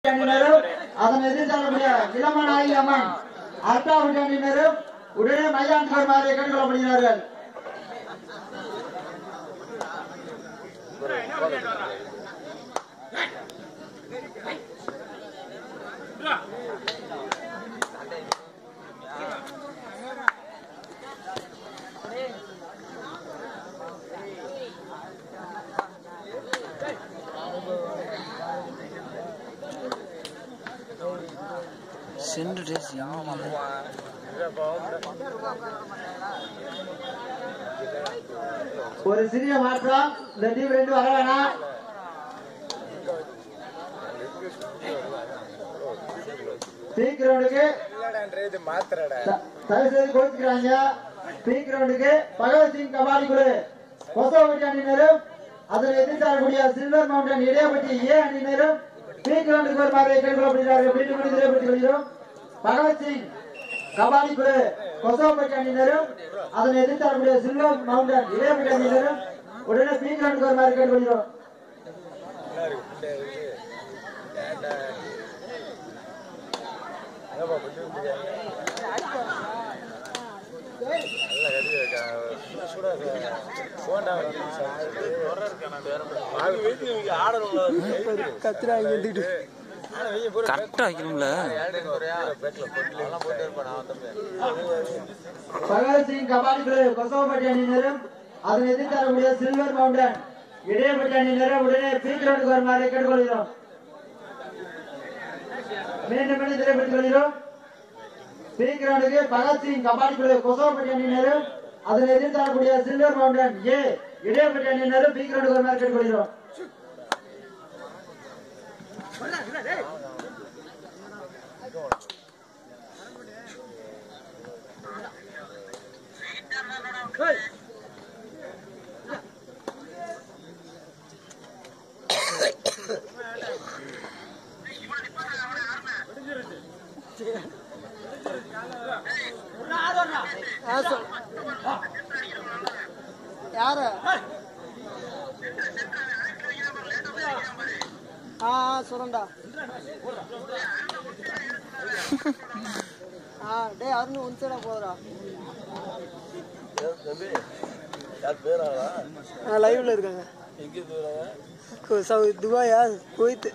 அணியினரும் அதன் எதிர்த்தாளக்கூடிய இளமநாயகி அம்மன் அர்த்தாவுடைய அணியினரும் உடனே மைதானத்துக்கு வருமாறு கேட்டுக்கொள்ளப்படுகிறார்கள் சென்று ட்ரெஸ் ஒரு சிறிய மாற்றம் இந்த டீம் ரெண்டு வர வேணாம் பி கிரவுண்டுக்கு த- தயவு செய்து கோச்சுக்கிறாங்க பி கிரவுண்டுக்கு பகவத் சிங் கபாடி குழு கொசோவட்டி அணியினரும் அதில் எதிர்த்தாடக்கூடிய சில்வர் மவுண்டன் இடையப்பட்டி ஏ அணியினரும் பி கிரவுண்டுக்கு வருமாறு கேட்டுக்கொள்ளப்படுகிறார்கள் மீண்டும் மீண்டும் இடையப்பட்டி வருகிறோம் பகவத் சிங் கபாடி குழு கொசோவட்டி அணியினரும் அதனை எதிர்த்தாடக்கூடிய சில்வர் மவுண்டன் இடையப்பட்டி அணியினரும் உடனே பி கிரவுண்டுக்கு வருமாறு கேட்டுக்கொள்கிறோம் கரெக்டா வைக்கணும்ல பகவத் சிங் கபாடி குழு கொசோவட்டி அணியினரும் அதனை எதிர்த்தாடக்கூடிய சில்வர் மவுண்டன் இடையப்பட்டி அணியினரும் உடனே பி கிரவுண்டுக்கு வருமாறு கேட்டுக்கொள்கிறோம் மீண்டும் மீண்டும் திரைப்பட்டுக் கொள்கிறோம் பி கிரவுண்டுக்கு பகத்சிங் கபாடி குழு கொசோவட்டி அணியினரும் அதனை எதிர்த்தாடக்கூடிய சில்வர் மவுண்டன் ஏ இடையப்பட்டி அணியினரும் பி கிரவுண்டுக்கு வருமாறு கேட்டுக்கொள்கிறோம் யாரு ஆ ஆ சொல்றேன்டா ஆ டேய் அருண் ஒன் சைடா போதுடா ஆ லைவ்ல இருக்காங்க கு- சவு துபாயா குவைத்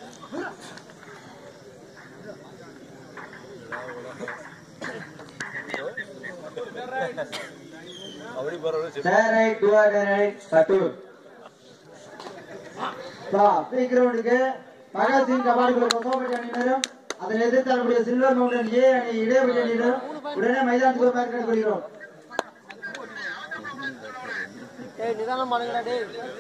சேரை துவாடரை சட்டூர் பா பி கிரவுண்டுக்கு பகத்சிங் கபாடி குழு கொசோவட்டி அணியினரும் அதனை எதிர்த்தாடக்கூடிய சில்வர் மவுண்டன் ஏ அணி இடையப்பட்டி அணியினரும் உடனே மைதானத்துக்கு வருமாறு கேட்டுக்கொள்கிறோம் டேய் நிதானம் பண்ணுங்கடா டேய்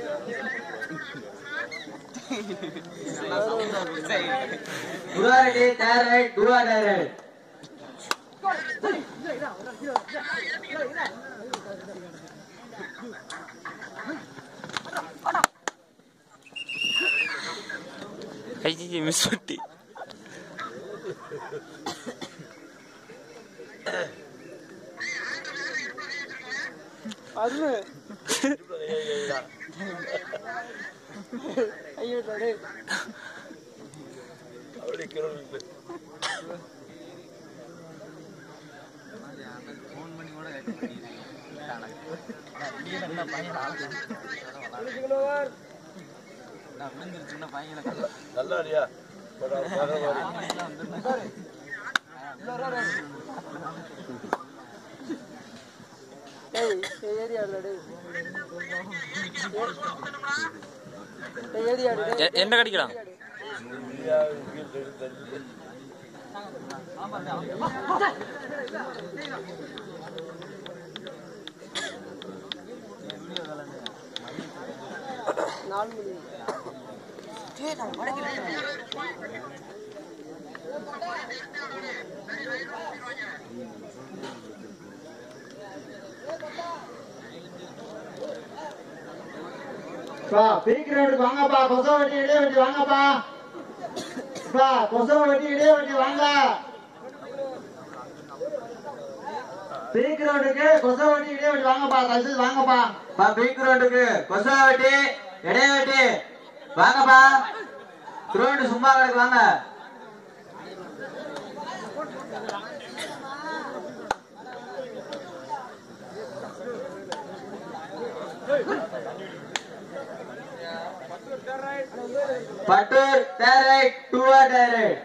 துவாரடி தேரை துவாடரை ஐயே மிஸ் பண்ணி அருண் ஐயோ டேய் டேய் டேய் ஏரியா டேய் டேய் ஏரியா டேய் எ- என்ன கடிக்கிறான் நாலு மணி பா பி கிரவுண்டுக்கு வாங்கப்பா கொசோவட்டி இடையவட்டி வாங்கப்பா பா கொசோவட்டி இடையவட்டி வாங்க பி கிரவுண்டுக்கு கொசோவட்டி இடையவட்டி வாங்கப்பா தயவுசெய்து வாங்கப்பா பா பி கிரவுண்டுக்கு கொசோவட்டி இடையவட்டி வாங்கப்பா கிரௌண்ட் சும்மா கிடக்கு வாங்க பட்டூர் டைரக்ட் டூவா டைரக்ட்